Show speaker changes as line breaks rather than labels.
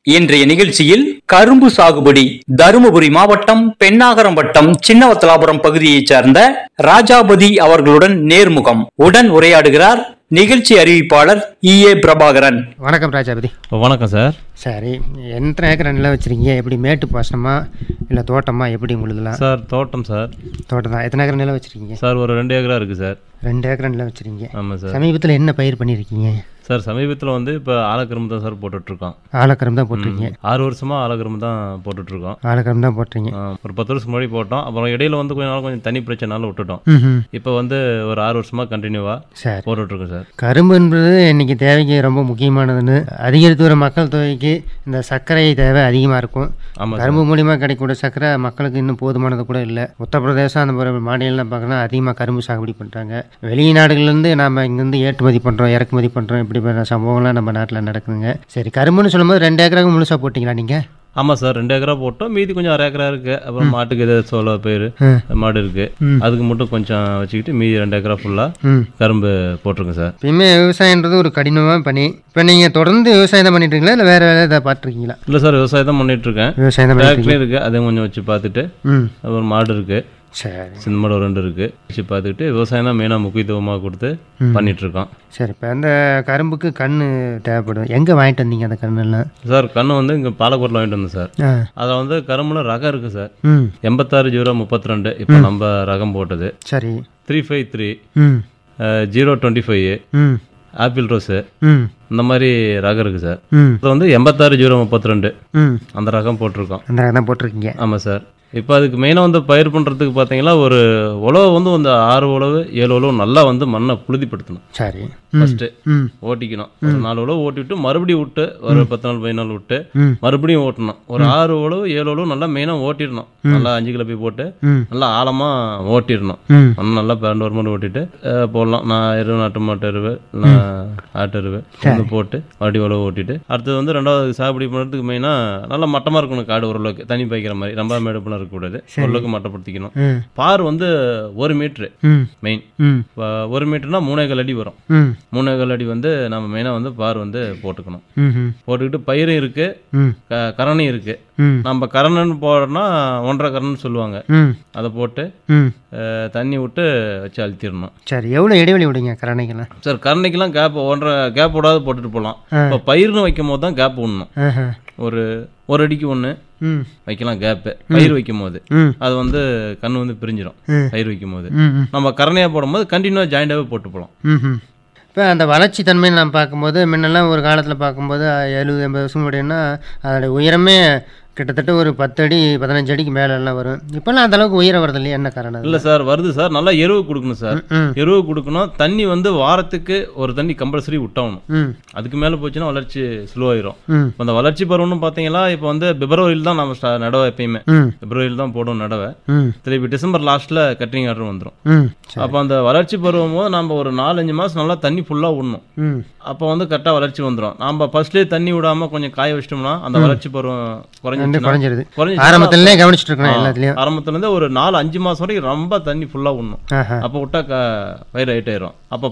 இன்றைய நிகழ்ச்சியில் கரும்பு சாகுபடி தருமபுரி மாவட்டம் பெண்ணாகரம் வட்டம் சின்னவத்தலாபுரம் பகுதியைச் சார்ந்த ராஜாபதி அவர்களுடன் நேர்முகம் உடன் உரையாடுகிறார் நிகழ்ச்சி அறிவிப்பாளர் இ ஏ பிரபாகரன்
வணக்கம் ராஜாபதி
வணக்கம் சார்
சரி எத்தனை ஏக்கர் நிலம் வச்சுருக்கீங்க எப்படி மேட்டு பாசனமா இல்லை தோட்டமா எப்படி உங்களுதுலாம்
சார் தோட்டம் சார்
தோட்டம் தான் எத்தனை ஏக்கர் நிலம் வச்சுருக்கீங்க
சார் ஒரு ரெண்டு ஏக்கரா இருக்குது சார்
ரெண்டு ஏக்கர் நிலம் வச்சுருக்கீங்க
ஆமாம் சார்
சமீபத்தில் என்ன பயிர் பண்ணியிருக்கீங்க
சார் சமீபத்தில் வந்து இப்போ ஆலக்கரும்பு தான் சார் போட்டுட்ருக்கோம்
ஆலக்கரம் தான் போட்டிருக்கீங்க
ஆறு வருஷமாக ஆலக்கரும்பு தான் போட்டுட்ருக்கோம்
ஆலக்கரம் தான் போட்டுறீங்க
ஒரு பத்து வருஷம் முன்னாடி போட்டோம் அப்புறம் இடையில வந்து கொஞ்ச நாள் கொஞ்சம் தனி பிரச்சனைனால விட்டுட்டோம்
ம்
இப்போ வந்து ஒரு ஆறு வருஷமாக கண்டினியூவாக
சரி
போட்டுட்ருக்கோம் சார்
கரும்பு என்பது இன்னைக்கு தேவைக்கு ரொம்ப முக்கியமானதுன்னு அதிகரித்து வர மக்கள் தொகைக்கு இந்த சர்க்கரை தேவை அதிகமாக இருக்கும்
ஆமாம்
கரும்பு மூலியமாக கிடைக்கக்கூடிய சர்க்கரை மக்களுக்கு இன்னும் போதுமானது கூட இல்லை உத்தரப்பிரதேசம் அந்த மாதிரி மாநிலம்லாம் பார்க்கணும் அதிகமாக கரும்பு சாகுபடி பண்ணுறாங்க வெளிநாடுகள்லேருந்து நாம் இங்கேருந்து ஏற்றுமதி பண்ணுறோம் இறக்குமதி பண்ணுறோம் இப்படி பல சம்பவங்கள்லாம் நம்ம நாட்டில் நடக்குதுங்க சரி கரும்புன்னு சொல்லும்போது ரெண்டு ஏக்கராக முழுசாக போட்டிங்களா நீங்கள்
ஆமாம் சார் ரெண்டு ஏக்கரா போட்டோம் மீதி கொஞ்சம் அரை ஏக்கரா இருக்குது அப்புறம் மாட்டுக்கு எதாவது சோள பயிர்
ம்.
மாடு இருக்குது அதுக்கு மட்டும் கொஞ்சம் வச்சுக்கிட்டு மீதி ரெண்டு ஏக்கரா ஃபுல்லாக
ம்
கரும்பு போட்டிருக்கோம் சார்
எப்பயுமே விவசாயன்றது ஒரு கடினமான பணி இப்போ நீங்கள் தொடர்ந்து விவசாயம் தான் பண்ணிட்டு இருக்கீங்களா இல்லை வேறு வேலை ஏதாவது பார்த்துருக்கீங்களா
இல்லை சார் விவசாயம் தான் பண்ணிகிட்ருக்கேன்
விவசாயம் தான் பண்ணிட்டு
டிராக்டர் இருக்குது அதையும் கொஞ்சம் வச்சு பார்த்துட்டு
ம்
அப்புறம் மாடு இருக்குது
சரி
சின்ன மாடு ஒரு ரெண்டு இருக்குது வச்சு பார்த்துக்கிட்டு விவசாயம் தான் மெயினாக முக்கியத்துவமாக கொடுத்து பண்ணிகிட்ருக்கோம்
சரி இப்போ அந்த கரும்புக்கு கண் தேவைப்படும் எங்கே வாங்கிட்டு வந்தீங்க அந்த கண்ணெல்லாம்
சார் கண்ணு வந்து இங்கே பாலக்கோட்டில் வாங்கிட்டு வந்தேன் சார்
ஆ
அதில் வந்து கரும்புல ரகம் இருக்குது சார்
ம்
எண்பத்தாறு ஜீரோ முப்பத்தி ரெண்டு இப்போ நம்ம ரகம் போட்டது
சரி
த்ரீ ஃபைவ் த்ரீ
ம்
ஜீரோ டுவெண்ட்டி ஃபைவ்
ம்
ஆப்பிள் ரோஸு
ம்
இந்த மாதிரி ரகம் இருக்குது சார்
ம்
இது வந்து எண்பத்தாறு ஜீரோ முப்பத்தி ரெண்டு
ம்
அந்த ரகம் போட்டிருக்கோம்
அந்த தான் போட்டிருக்கீங்க
ஆமாம் சார் இப்போ அதுக்கு மெயினாக வந்து பயிர் பண்ணுறதுக்கு பார்த்தீங்கன்னா ஒரு உழவு வந்து அந்த ஆறு உழவு ஏழு உழவு நல்லா வந்து மண்ணை புழுதிப்படுத்தணும்
சரி
ஃபஸ்ட்டு
ம்
ஓட்டிக்கணும் ஒரு நாலு உழவு ஓட்டி விட்டு மறுபடியும் விட்டு ஒரு பத்து நாள் பதினாலு நாள் விட்டு
ம்.
மறுபடியும் ஓட்டணும் ஒரு ஆறு உழவு ஏழு உழவு நல்லா மெயினாக ஓட்டிடணும் நல்லா அஞ்சு கிலோ போய் போட்டு
ம்
நல்லா ஆழமாக ஓட்டிடணும்
ம்
மண் நல்லா பேரண்டு ஒரு மாதிரி ஓட்டிட்டு அஹ், போடலாம் நான் எருவு நாட்டு மாட்டு எருவு நான் ஆட்டு எருவு வந்து போட்டு மறுபடியும் உழவு ஓட்டிட்டு அடுத்தது வந்து ரெண்டாவது சாகுபடி பண்ணுறதுக்கு மெயினாக நல்லா மட்டமாக இருக்கணும் காடு ஓரளவுக்கு தண்ணி பாய்க்கிற மாதிரி ரொம்ப மேடுப்பெல்லாம் இருக்கக்கூடாது ஓரளவுக்கு மட்டப்படுத்திக்கணும்
ம்
பார் வந்து ஒரு மீட்ரு
ம்
மெயின்
ம்
ஒரு மீட்டர்னா மூணேகால் அடி வரும்
ம்
மூணேகால் அடி வந்து நம்ம மெயினாக வந்து பார் வந்து போட்டுக்கணும்
ம் ம்
போட்டுக்கிட்டு பயிரும் இருக்கு
ம்
க கரணையும் இருக்கு
ம்
நம்ம கரணன்னு போடுறோம்னா ஒன்றரை கரணன்னு சொல்லுவாங்க
ம்
அதை போட்டு
ம்
அஹ், தண்ணி விட்டு வச்சு அழுத்திடணும்
சரி எவ்வளோ இடைவெளி விடுங்க கரணைக்கெல்லாம்
சார் கரணைக்கெல்லாம் கேப் ஒன்றரை கேப் விடாத போட்டுட்டு போகலாம் இப்போ பயிர்னு வைக்கும் போது தான் கேப் விடணும்
ஆஹா
ஒரு ஒரு அடிக்கு ஒன்று
ம்
வைக்கலாம் கேப்பு பயிர் வைக்கும் போது
ம்
அது வந்து கண் வந்து பிரிஞ்சிடும்
ம்.
பயிர் வைக்கும் போது
ம் ம்
நம்ம கரணையாக போடும்போது கண்டினியூவாக ஜாயிண்டாகவே போட்டு போகலாம்
ம் இப்போ அந்த வளர்ச்சி தன்மை நாம் பார்க்கும்போது முன்னெல்லாம் ஒரு காலத்தில் பார்க்கும்போது எழுபது எண்பது வருஷம் முடியும்னா அதோடைய உயரமே கிட்டத்தட்ட ஒரு பத்து அடி பதினஞ்சு அடிக்கு மேலே எல்லாம் வரும் இப்போல்லாம் அந்த அளவுக்கு உயரம் வருது இல்லையா என்ன காரணம் அது?
இல்லை சார் வருது சார் நல்லா எருவு கொடுக்கணும் சார்
ம்
எருவு கொடுக்கணும் தண்ணி வந்து வாரத்துக்கு ஒரு தண்ணி கம்பல்சரி விட்டாகணும்
ம்
அதுக்கு மேலே போச்சுன்னா வளர்ச்சி ஸ்லோவாயிரும்
ம்
இப்ப அந்த வளர்ச்சி பருவம்னு பார்த்தீங்கன்னா இப்போ வந்து பிப்ரவரியில் தான் நம்ம ஸ்டா- நடவை எப்பயுமே
ம்
பிப்ரவரியில் தான் போடும் நடவை
ம்
திருப்பி டிசம்பர் லாஸ்ட்டில் கட்டிங் ஆர்டர் வந்துடும்
ம் சரி
அப்போ அந்த வளர்ச்சி பருவம் போது நம்ம ஒரு நாலஞ்சு மாதம் நல்லா தண்ணி ஃபுல்லாக விடணும்
ம்
அப்போ வந்து கரெக்டாக வளர்ச்சி வந்துடும் நம்ம ஃபர்ஸ்ட்லேயே தண்ணி விடாமல் கொஞ்சம் காய வச்சிட்டோம்னா அந்த வளர்ச்சி பருவம்
வந்து
குறைஞ்சிச்சுன்னா
குறைஞ்சிருது
குறைஞ்சிச்சுன்னா
ஆரம்பத்திலே கவனிச்சுட்டு இருக்கணும் எல்லாத்துலேயும்
ஆரம்பத்துலேருந்து ஒரு நாலு அஞ்சு மாதம் வரைக்கும் ரொம்ப தண்ணி ஃபுல்லாக விடணும்
ஆஹா
அப்போ விட்டா க பயிர் ஹைட் ஆயிரும் அப்போ